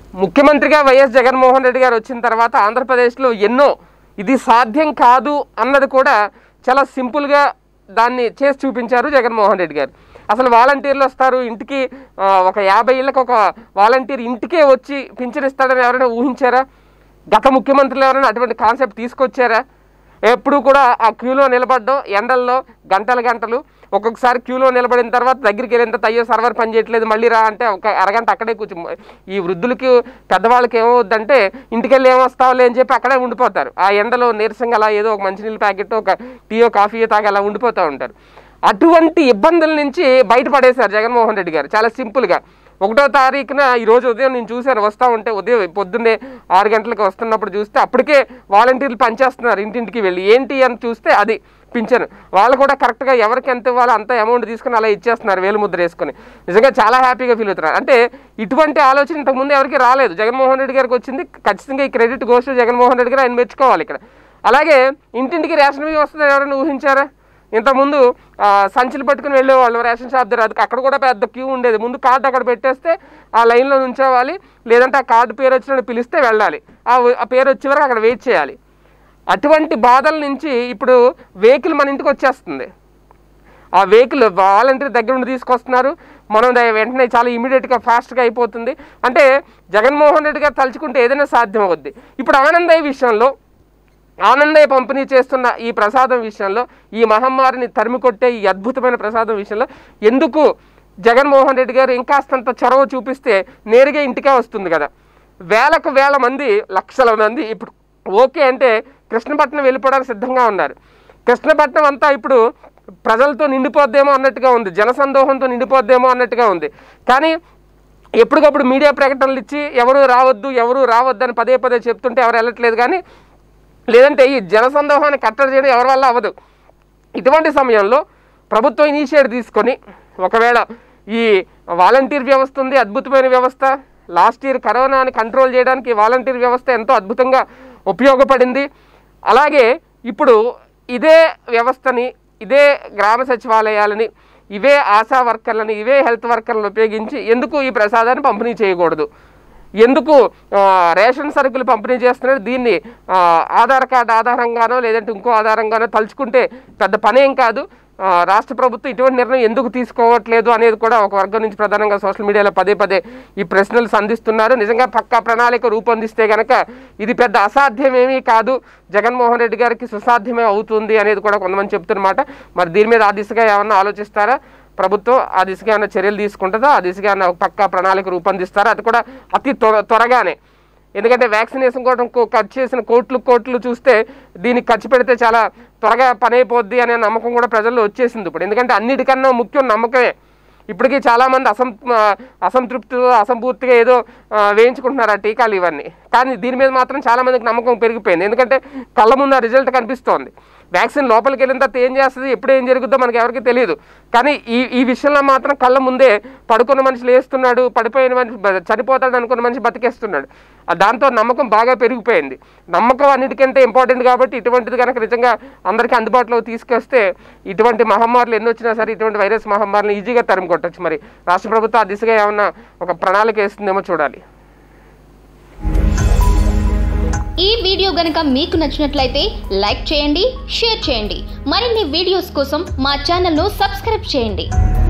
ముఖ్యమంత్రిగా వైఎస్ జగన్మోహన్ రెడ్డి గారు వచ్చిన తర్వాత ఆంధ్రప్రదేశ్లో ఎన్నో ఇది సాధ్యం కాదు అన్నది కూడా చాలా సింపుల్గా దాన్ని చేసి చూపించారు జగన్మోహన్ రెడ్డి గారు అసలు వాలంటీర్లు వస్తారు ఇంటికి ఆ, ఒక యాభై ఏళ్ళకి ఒక వాలంటీర్ ఇంటికే వచ్చి పింఛన్ ఇస్తాడని ఎవరైనా ఊహించారా గత ముఖ్యమంత్రులు ఎవరైనా అటువంటి కాన్సెప్ట్ తీసుకొచ్చారా ఎప్పుడు కూడా ఆ క్యూలో నిలబడడం ఎండల్లో గంటలు గంటలు ఒక్కొక్కసారి క్యూలో నిలబడిన తర్వాత దగ్గరికి వెళ్ళిన తర్వాత అయ్యో సర్వర్ పని చేయట్లేదు మళ్ళీ రా అంటే ఒక అరగంట అక్కడే కూర్చో ఈ వృద్ధులకి పెద్దవాళ్ళకి ఏమవుద్దంటే ఇంటికి వెళ్ళి ఏమొస్తావులే అని చెప్పి అక్కడే ఉండిపోతారు ఆ ఎండలో నీరసంగా అలా ఏదో ఒక మంచినీళ్ళ ప్యాకెట్ ఒక టీయో కాఫీయో తాగి అలా ఉండిపోతూ ఉంటారు అటువంటి ఇబ్బందుల నుంచి బయటపడేశారు జగన్మోహన్ రెడ్డి గారు చాలా సింపుల్గా ఒకటో తారీఖున ఈ రోజు ఉదయం నేను చూశాను వస్తూ ఉంటే ఉదయం పొద్దున్నే ఆరు గంటలకు వస్తున్నప్పుడు చూస్తే అప్పటికే వాలంటీర్లు పనిచేస్తున్నారు ఇంటింటికి వెళ్ళి ఏంటి అని చూస్తే అది పింఛను వాళ్ళు కూడా కరెక్ట్గా ఎవరికి ఎంత ఇవ్వాలో అంత అమౌంట్ తీసుకుని అలా ఇచ్చేస్తున్నారు వేలు ముద్ర వేసుకొని నిజంగా చాలా హ్యాపీగా ఫీల్ అవుతున్నారు అంటే ఇటువంటి ఆలోచన ఇంతకుముందు ఎవరికి రాలేదు జగన్మోహన్ రెడ్డి గారికి వచ్చింది ఖచ్చితంగా ఈ క్రెడిట్ గోస్ట్ జగన్మోహన్ రెడ్డి గారు ఆయన మెచ్చుకోవాలి ఇక్కడ అలాగే ఇంటింటికి రేషన్ బియ్యం వస్తుంది ఎవరైనా ఊహించారా ఇంతకుముందు ఆ, సంచులు పట్టుకుని వెళ్ళేవాళ్ళు రేషన్ షాప్ దగ్గర అది అక్కడ కూడా పెద్ద క్యూ ఉండేది ముందు కార్డు అక్కడ పెట్టేస్తే ఆ లైన్లో నుంచోవాలి లేదంటే ఆ కార్డు పేరు వచ్చినట్టు పిలిస్తే వెళ్ళాలి ఆ వ- ఆ పేరు వచ్చే వరకు అక్కడ వెయిట్ చేయాలి అటువంటి బాధల నుంచి ఇప్పుడు వెహికల్ మన ఇంటికి వచ్చేస్తుంది ఆ వెహికల్ వాలంటీర్ దగ్గర నుండి తీసుకొస్తున్నారు మనం దా- వెంటనే చాలా ఇమీడియట్గా ఫాస్ట్గా అయిపోతుంది అంటే జగన్మోహన్ రెడ్డి గారు తలుచుకుంటే ఏదైనా సాధ్యం అవుద్ది ఇప్పుడు ఆనందయ్య విషయంలో ఆనందయ్య పంపిణీ చేస్తున్న ఈ ప్రసాదం విషయంలో ఈ మహమ్మారిని తరిమి కొట్టే ఈ అద్భుతమైన ప్రసాదం విషయంలో ఎందుకు జగన్మోహన్ రెడ్డి గారు ఇంకాస్తంత చొరవ చూపిస్తే నేరుగా ఇంటికే వస్తుంది కదా వేలకు వేల మంది లక్షల మంది ఇప్పుడు ఓకే అంటే కృష్ణపట్నం వెళ్ళిపోవడానికి సిద్ధంగా ఉన్నారు కృష్ణపట్నం అంతా ఇప్పుడు ప్రజలతో నిండిపోద్దేమో అన్నట్టుగా ఉంది జనసందోహంతో నిండిపోద్దేమో అన్నట్టుగా ఉంది కానీ ఎప్పటికప్పుడు మీడియా ప్రకటనలు ఇచ్చి ఎవరు రావద్దు ఎవరు రావద్దు అని పదే పదే చెప్తుంటే ఎవరు వెళ్ళట్లేదు కానీ లేదంటే ఈ జనసందోహాన్ని కట్టడి చేయడం ఎవరి వల్ల అవ్వదు ఇటువంటి సమయంలో ప్రభుత్వం ఇనిషియేటివ్ తీసుకొని ఒకవేళ ఈ వాలంటీర్ వ్యవస్థ ఉంది అద్భుతమైన వ్యవస్థ లాస్ట్ ఇయర్ కరోనాని కంట్రోల్ చేయడానికి వాలంటీర్ వ్యవస్థ ఎంతో అద్భుతంగా ఉపయోగపడింది అలాగే ఇప్పుడు ఇదే వ్యవస్థని ఇదే గ్రామ సచివాలయాలని ఇవే ఆశా వర్కర్లని ఇవే హెల్త్ వర్కర్లను ఉపయోగించి ఎందుకు ఈ ప్రసాదాన్ని పంపిణీ చేయకూడదు ఎందుకు ఆ, రేషన్ సరుకులు పంపిణీ చేస్తున్నారు దీన్ని ఆ, ఆధార్ కార్డు ఆధారంగానో లేదంటే ఇంకో ఆధారంగానో తలుచుకుంటే పెద్ద పనేం కాదు ఆ, రాష్ట్ర ప్రభుత్వం ఇటువంటి నిర్ణయం ఎందుకు తీసుకోవట్లేదు అనేది కూడా ఒక వర్గం నుంచి ప్రధానంగా సోషల్ మీడియాలో పదే పదే ఈ ప్రశ్నలు సంధిస్తున్నారు నిజంగా పక్కా ప్రణాళిక రూపొందిస్తే కనుక ఇది పెద్ద అసాధ్యమేమీ కాదు జగన్మోహన్ రెడ్డి గారికి సుసాధ్యమే అవుతుంది అనేది కూడా కొంతమంది చెప్తున్నమాట మరి దీని మీద ఆ దిశగా ఏమన్నా ఆలోచిస్తారా ప్రభుత్వం ఆ దిశగా ఏమైనా చర్యలు తీసుకుంటుందా ఆ దిశగా ఏమైనా ఒక పక్కా ప్రణాళిక రూపొందిస్తారా అది కూడా అతి త్వర త్వరగానే ఎందుకంటే వ్యాక్సినేషన్ కోసం కో- ఖర్చు చేసిన కోట్లు కోట్లు చూస్తే దీనికి ఖర్చు పెడితే చాలా త్వరగా పని అయిపోద్ది అనే నమ్మకం కూడా ప్రజల్లో వచ్చేసింది ఇప్పుడు ఎందుకంటే అన్నిటికన్నా ముఖ్యం నమ్మకమే ఇప్పటికీ చాలామంది అసం ఆ, అసంతృప్తితో అసంపూర్తిగా ఏదో ఆ, వేయించుకుంటున్నారు ఆ టీకాలు ఇవన్నీ కానీ దీని మీద మాత్రం చాలామందికి నమ్మకం పెరిగిపోయింది ఎందుకంటే కళ్ళ ముందు ఆ రిజల్ట్ కనిపిస్తోంది వ్యాక్సిన్ లోపలికి వెళ్ళిన తర్వాత ఏం చేస్తుంది ఎప్పుడు ఏం జరుగుద్దో మనకి ఎవరికి తెలియదు కానీ ఈ ఈ విషయంలో మాత్రం కళ్ళ ముందే పడుకున్న మనిషి లేస్తున్నాడు పడిపోయిన మనిషి బ- చనిపోతాడు అనుకున్న మనిషి బతికేస్తున్నాడు ఆ దాంతో నమ్మకం బాగా పెరిగిపోయింది నమ్మకం అన్నిటికంటే ఇంపార్టెంట్ కాబట్టి ఇటువంటిది కనుక నిజంగా అందరికీ అందుబాటులోకి తీసుకొస్తే ఇటువంటి మహమ్మారులు ఎన్ని వచ్చినా సరే ఇటువంటి వైరస్ మహమ్మారిని ఈజీగా తరిమి కొట్టచ్చు మరి రాష్ట్ర ప్రభుత్వం ఆ దిశగా ఏమన్నా ఒక ప్రణాళిక వేస్తుందేమో చూడాలి ఈ వీడియో గనుక మీకు నచ్చినట్లయితే లైక్ చేయండి షేర్ చేయండి మరిన్ని వీడియోస్ కోసం మా ఛానల్ను సబ్స్క్రైబ్ చేయండి